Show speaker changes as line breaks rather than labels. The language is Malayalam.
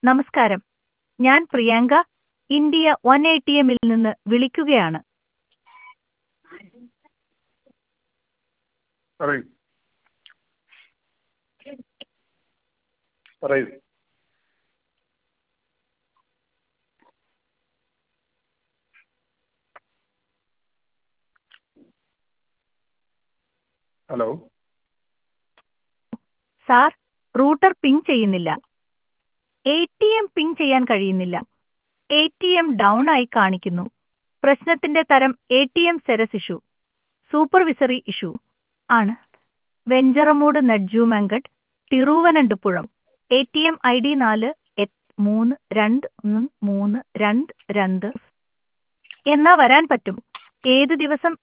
നമസ്കാരം ഞാൻ Priyanka India one A T എമ്മിൽ നിന്ന് വിളിക്കുകയാണ്
പറയൂ പറയൂ ഹലോ
സാർ റൂട്ടർ പിങ് ചെയ്യുന്നില്ല എ ടി എം പിങ് ചെയ്യാൻ കഴിയുന്നില്ല എ ടി എം ഡൗൺ ആയി കാണിക്കുന്നു പ്രശ്നത്തിന്റെ തരം A T M serious issue supervisory issue ആണ് Venjaramoodu Nedumangad Thiruvananthapuram A T M I D നാല് എട്ട് മൂന്ന് രണ്ട് ഒന്ന് മൂന്ന് രണ്ട് രണ്ട് എന്നാ വരാൻ പറ്റും ഏത് ദിവസം